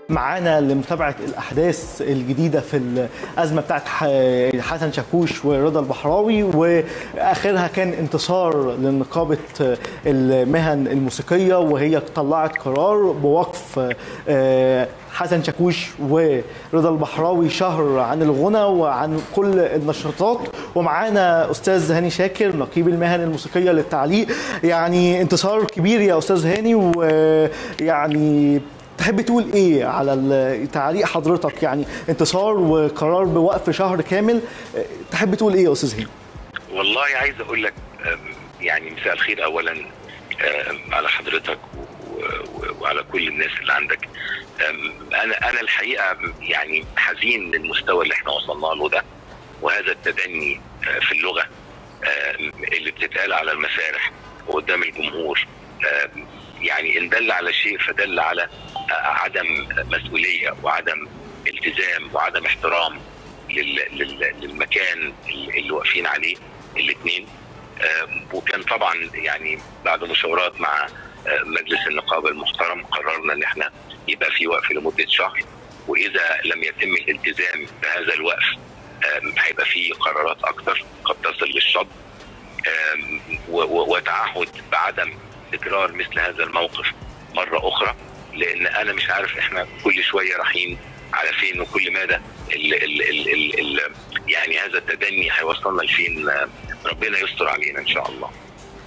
معانا لمتابعه الاحداث الجديده في الازمه بتاعت حسن شاكوش ورضا البحراوي واخرها كان انتصار لنقابه المهن الموسيقيه وهي طلعت قرار بوقف حسن شاكوش ورضا البحراوي شهر عن الغنى وعن كل النشاطات ومعانا استاذ هاني شاكر نقيب المهن الموسيقيه للتعليق يعني انتصار كبير يا استاذ هاني ويعني تحب تقول ايه على تعليق حضرتك يعني انتصار وقرار بوقف شهر كامل تحب تقول ايه يا استاذ هاني والله عايز اقول لك يعني مساء الخير اولا على حضرتك وعلى كل الناس اللي عندك انا انا الحقيقه يعني حزين للمستوى اللي احنا وصلنا له ده وهذا التدني في اللغه اللي بتتقال على المسارح وقدام الجمهور يعني ان دل على شيء فدل على عدم مسؤوليه وعدم التزام وعدم احترام للمكان اللي واقفين عليه الاثنين وكان طبعا يعني بعد مشاورات مع مجلس النقابه المحترم قررنا ان احنا يبقى في وقف لمده شهر واذا لم يتم الالتزام بهذا الوقف هيبقى في قرارات اكثر قد تصل للشط وتعهد بعدم تكرار مثل هذا الموقف مره اخرى لان انا مش عارف احنا كل شويه رايحين على فين وكل مدى ال ال ال ال ال يعني هذا التدني هيوصلنا لفين ربنا يستر علينا ان شاء الله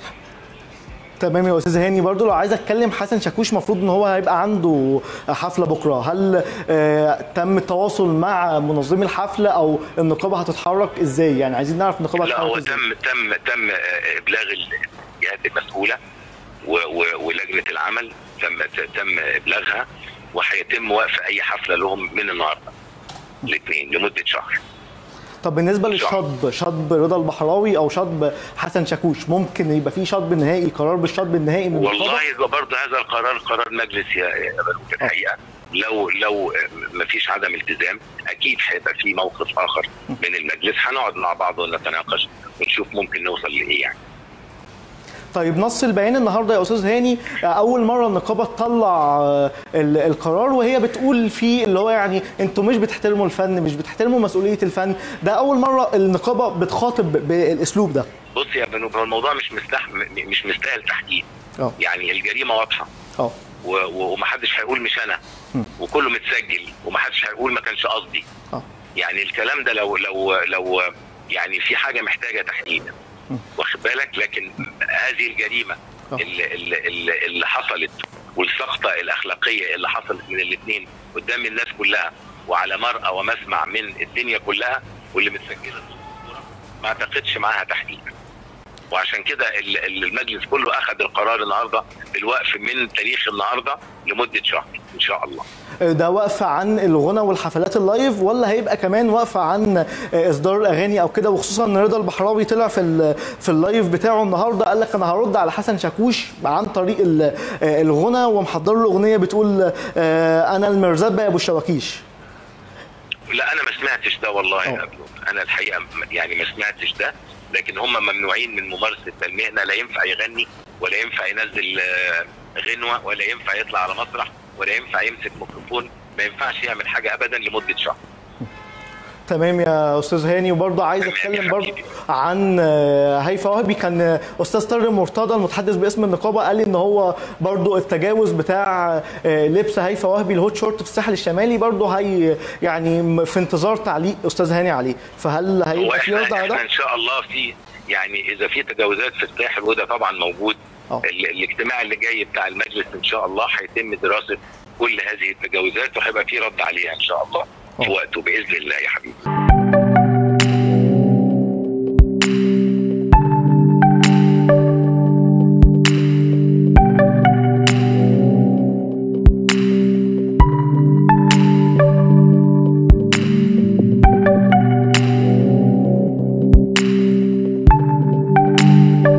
تمام يا استاذ هاني برضو لو عايز اتكلم حسن شاكوش المفروض ان هو هيبقى عنده حفله بكره هل آه تم التواصل مع منظمي الحفله او النقابه هتتحرك ازاي يعني عايزين نعرف النقابه لا هو تم تم تم ابلاغ الجهات المسؤوله ولجنه العمل تم تم ابلاغها وهيتم وقف اي حفله لهم من النهارده الاثنين لمده شهر طب بالنسبه للشطب شطب رضا البحراوي او شطب حسن شاكوش ممكن يبقى في شطب نهائي قرار بالشطب النهائي من والله برضه هذا القرار قرار مجلس يا بنوك الحقيقه لو لو ما فيش عدم التزام اكيد هيبقى في موقف اخر من المجلس هنقعد مع بعض ونتناقش ونشوف ممكن نوصل لايه يعني طيب نص البيان النهارده يا استاذ هاني اول مره النقابه تطلع القرار وهي بتقول فيه اللي هو يعني انتوا مش بتحترموا الفن مش بتحترموا مسؤوليه الفن ده اول مره النقابه بتخاطب بالاسلوب ده بص يا بنوب هو الموضوع مش مستح مش مستاهل تحقيق يعني الجريمه واضحه اه ومحدش هيقول مش انا وكله متسجل ومحدش هيقول ما كانش قصدي يعني الكلام ده لو لو لو يعني في حاجه محتاجه تحقيق واخد بالك لكن هذه الجريمه اللي, اللي, اللي حصلت والسقطه الاخلاقيه اللي حصلت من الاثنين قدام الناس كلها وعلى مرأى ومسمع من الدنيا كلها واللي متسجله ما اعتقدش معاها تحقيق وعشان كده المجلس كله اخذ القرار النهارده بالوقف من تاريخ النهارده لمده شهر ان شاء الله ده وقف عن الغنى والحفلات اللايف ولا هيبقى كمان وقف عن اصدار الاغاني او كده وخصوصا ان رضا البحراوي طلع في في اللايف بتاعه النهارده قال لك انا هرد على حسن شاكوش عن طريق الغنى ومحضر له اغنيه بتقول انا المرزبه يا ابو الشواكيش لا انا ما سمعتش ده والله يا ابنو انا الحقيقه يعني ما سمعتش ده لكن هم ممنوعين من ممارسه المهنه لا ينفع يغني ولا ينفع ينزل غنوه ولا ينفع يطلع على مسرح ولا ينفع يمسك ميكروفون ما ينفعش يعمل حاجه ابدا لمده شهر تمام يا استاذ هاني وبرضه عايز اتكلم برضه عن هيفا وهبي كان استاذ طارق مرتضى المتحدث باسم النقابه قال لي ان هو برضه التجاوز بتاع لبس هيفا وهبي الهوت شورت في الساحل الشمالي برضه هي يعني في انتظار تعليق استاذ هاني عليه فهل هيبقى في رد على ده؟ ان شاء الله في يعني اذا في تجاوزات في الساحل وده طبعا موجود أوه. الاجتماع اللي جاي بتاع المجلس ان شاء الله هيتم دراسه كل هذه التجاوزات وهيبقى في رد عليها ان شاء الله في وقته باذن الله يا حبيبي